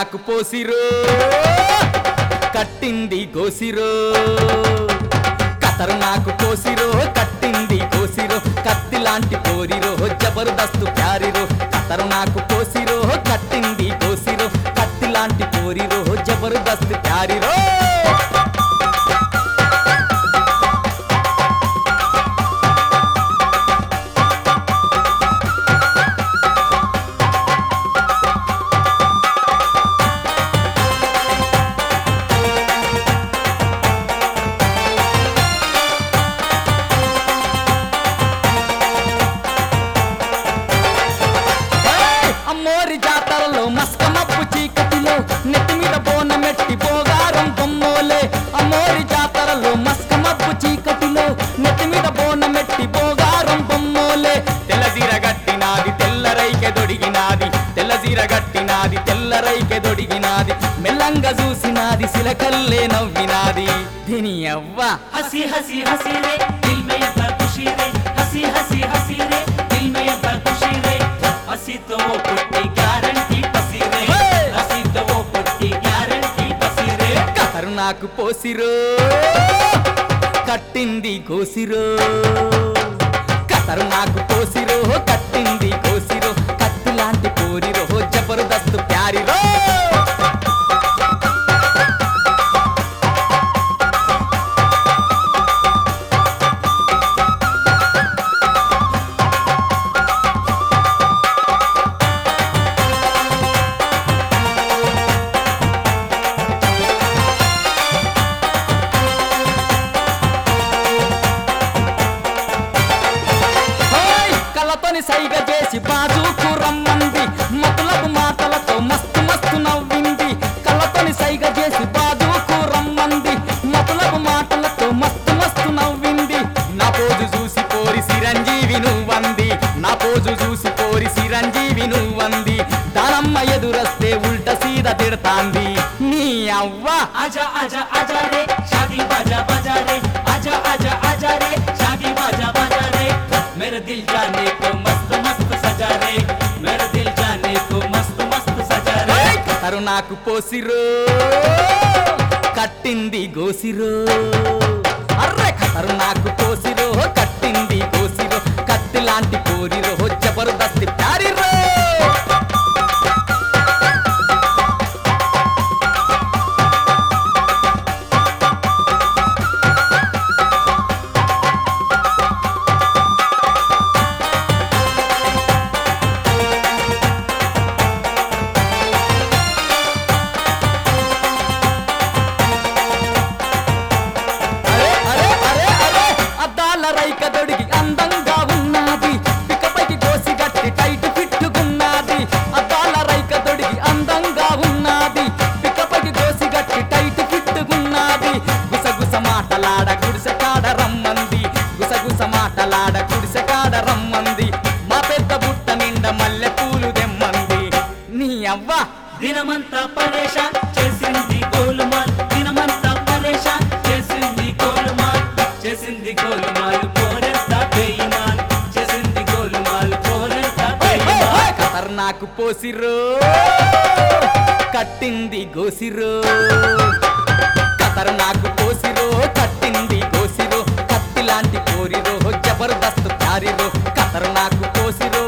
నాకు పోసిరో కట్టింది గోసిరో కతరు నాకు పోసిరో కట్టింది గోసిరో కత్తి లాంటి పోరిరో జబర్దస్తు ప్యారిరో కతరు నాకు పోసిరో కట్టింది గోసిరో కత్తి లాంటి పోరిరో జబర్దస్తు ప్యారిరో ఏయ్! అమ్మోరి జాతరలో మస్క మప్పు చీకటిలో నెత్తి మీద బోనమెట్టి పోగారం బొమ్మోలే అమ్మోరి జాతరలో మస్క మప్పు చీకటిలో నెత్తి మీద బోనమెట్టి పోగారం బొమ్మోలే తెల్లజీర గట్టినాది తెల్లరైకె దొడిగినాది తెల్లజీర గట్టినాది తెల్లరైకె దొడిగినాది మెల్లంగా చూసినాది సిలకల్లే నవ్వినాది దీని అవ్వ हंसी हंसी हंसी रे दिल में ये पर खुशी रे हंसी हंसी हंसी रे दिल में ये पर खुशी रे हंसी तो वो पुट्टी गारंटी पसी रे Hey! हंसी तो वो पुट्टी गारंटी पसी रे కతరు నాకు పోసిరో కట్టింది కోసిరో కతరు నాకు పోసిరో కట్టింది కోసిరో కత్తి లాంటి కోరిరో జబర్దస్త్ ప్యారిరో హోయ్! కళ్ళతోని సైగ చేసి బాజుకు రమ్మంది మతులపు మాటలతో మస్తు మస్తు నవ్వింది కళ్ళతోని సైగ చేసి బాజుకు రమ్మంది మతులపు మాటలతో మస్తు మస్తు నవ్వింది నా పోజు చూసి పోరి సిరంజీవి నువ్వంది నా పోజు చూసి పోరి సిరంజీవి నువ్వంది దానమ్మ ఎదురస్తే ఉల్ట సీద తిడతాంది నీ అవ్వ आजा आजा आजा रे शादी बाजा बाजा रे आजा आजा आजा रे शादी बाजा बाजा रे मेरे दिल जाने को मस्त मस्त सजा रे मेरे दिल जाने को मस्त मस्त सजा रे ఏయ్! కతరు నాకు పోసిరో కట్టింది గోసిరో అర్రే కతరు నాకు పోసిరో కట్టింది గోసిరో కత్తి లాంటి కోరిరో జబర్దస్తి ప్యారిరో అరే అరే అరే అరే అద్దాల రైక దొడిగి అందంగా ఉన్నది పికపైకి కోసి గట్టి టైట్ ఫిట్టుకున్నది అద్దాల రైక దొడిగి అందంగా ఉన్నది పికపైకి కోసి గట్టి టైట్ ఫిట్టుకున్నది గుసగుస మాటలాడ గుడిసె కాడ రమ్మంది గుసగుస మాటలాడ గుడిసె కాడ రమ్మంది మా పెద్ద బుట్ట నిండా మల్లె పూలు దెమ్మంది నీ అవ్వ దినమంతా పరేషాన్ చేసింది గోలుమాల్ దినమంతా పరేషాన్ చేసింది గోలుమాల్ చేసింది గోలుమాల్ పోరెంత బేయిమాన్ చేసింది గోలుమాల్ పోరెంత బేయిమాన్ కతర్ నాకు పోసిరో కట్టింది గోసిరో కతర్ నాకు పోసిరో కట్టింది గోసిరో కత్తి లాంటి కోరిరో జబర్దస్త్ ప్యారిరో కతర్ నాకు పోసిరో